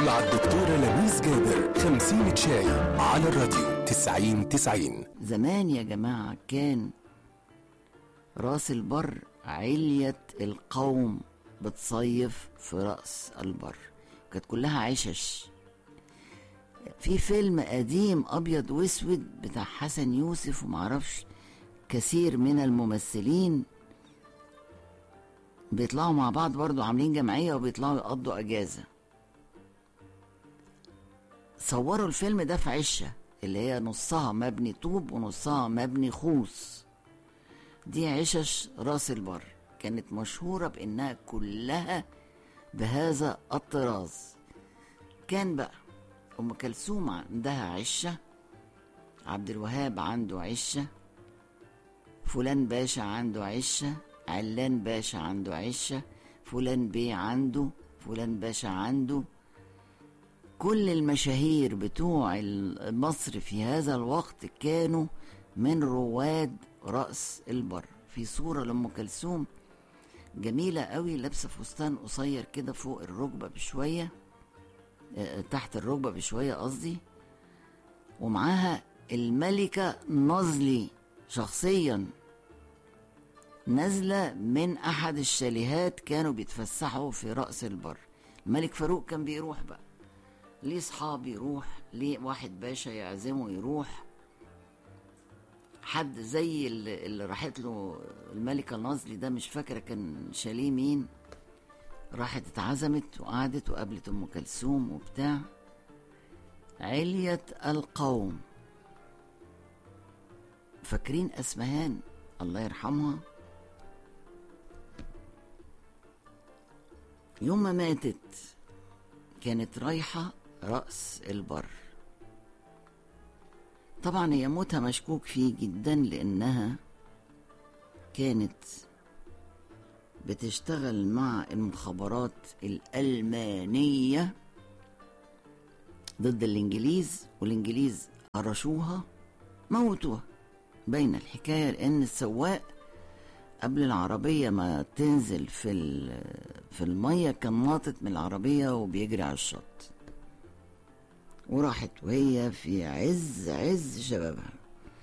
مع الدكتورة لميس جابر خمسين شاي على الراديو تسعين تسعين زمان يا جماعة كان راس البر علية القوم بتصيف في رأس البر كانت كلها عشش في فيلم قديم أبيض وأسود بتاع حسن يوسف ومعرفش كثير من الممثلين بيطلعوا مع بعض برضو عاملين جمعية وبيطلعوا يقضوا أجازة صوروا الفيلم ده في عشة اللي هي نصها مبني طوب ونصها مبني خوص دي عشش راس البر كانت مشهورة بإنها كلها بهذا الطراز كان بقى أم كلثوم عندها عشة عبد الوهاب عنده عشة فلان باشا عنده عشة علان باشا عنده عشة فلان بيه عنده فلان باشا عنده كل المشاهير بتوع مصر في هذا الوقت كانوا من رواد رأس البر في صورة لأم كلثوم جميلة قوي لابسة فستان قصير كده فوق الركبة بشوية آه، تحت الركبة بشوية قصدي ومعاها الملكة نازلي شخصيا نازلة من أحد الشاليهات كانوا بيتفسحوا في رأس البر الملك فاروق كان بيروح بقى ليه صحاب يروح ليه واحد باشا يعزمه يروح حد زي اللي اللي راحت له الملكة نازلي ده مش فاكرة كان شاليه مين راحت اتعزمت وقعدت وقابلت ام كلثوم وبتاع علية القوم فاكرين اسمهان الله يرحمها يوم ما ماتت كانت رايحة رأس البر طبعا هي موتها مشكوك فيه جدا لأنها كانت بتشتغل مع المخابرات الألمانية ضد الإنجليز والإنجليز هرشوها موتوها بين الحكاية لأن السواق قبل العربية ما تنزل في ال- في المية كان ناطط من العربية وبيجري على الشط وراحت وهي في عز عز شبابها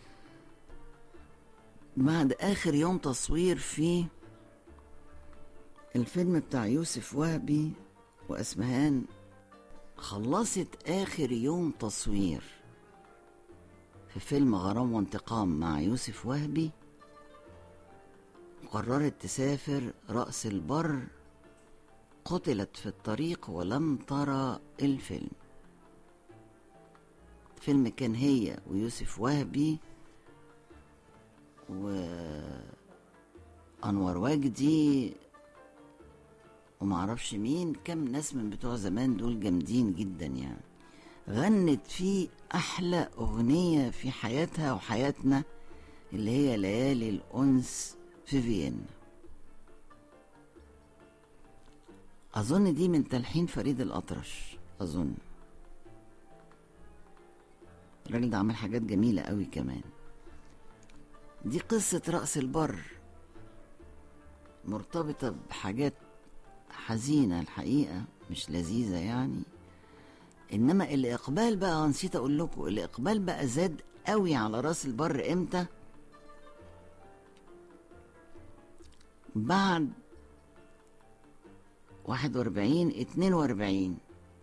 بعد آخر يوم تصوير في الفيلم بتاع يوسف وهبي وأسمهان خلصت آخر يوم تصوير في فيلم غرام وانتقام مع يوسف وهبي قررت تسافر رأس البر قتلت في الطريق ولم ترى الفيلم الفيلم كان هي ويوسف وهبي وأنور وجدي ومعرفش مين كم ناس من بتوع زمان دول جامدين جدا يعني غنت فيه أحلى أغنية في حياتها وحياتنا اللي هي ليالي الأنس في فيينا أظن دي من تلحين فريد الأطرش أظن الراجل ده عمل حاجات جميلة قوي كمان دي قصة رأس البر مرتبطة بحاجات حزينة الحقيقة مش لذيذة يعني إنما الإقبال بقى نسيت أقول لكم الإقبال بقى زاد قوي على رأس البر إمتى بعد واحد واربعين اتنين واربعين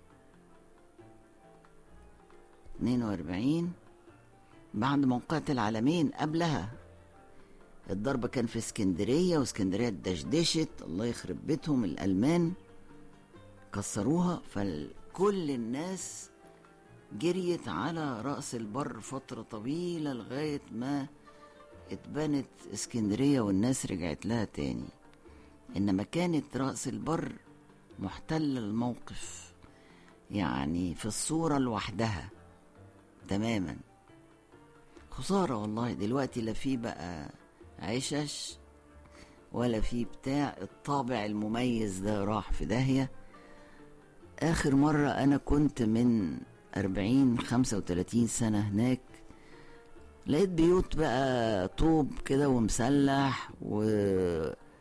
اتنين واربعين بعد موقعة العالمين قبلها الضرب كان في اسكندرية واسكندرية اتدشدشت الله يخرب بيتهم الألمان كسروها فكل الناس جريت على رأس البر فترة طويلة لغاية ما اتبنت اسكندرية والناس رجعت لها تاني إنما كانت رأس البر محتل الموقف يعني في الصورة لوحدها تماما خسارة والله دلوقتي لا في بقى عشش ولا في بتاع الطابع المميز ده راح في داهية آخر مرة أنا كنت من أربعين خمسة وتلاتين سنة هناك لقيت بيوت بقى طوب كده ومسلح و...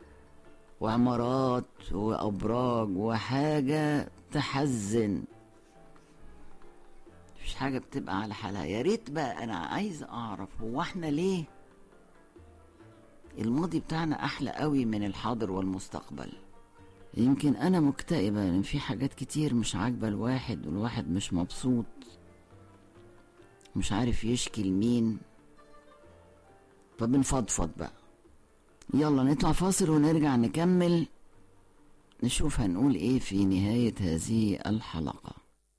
وعمارات وأبراج وحاجة تحزن حاجة بتبقى على حالها يا ريت بقى أنا عايز أعرف هو إحنا ليه الماضي بتاعنا أحلى قوي من الحاضر والمستقبل يمكن أنا مكتئبة لأن في حاجات كتير مش عاجبة الواحد والواحد مش مبسوط مش عارف يشكي لمين فبنفضفض بقى يلا نطلع فاصل ونرجع نكمل نشوف هنقول ايه في نهاية هذه الحلقة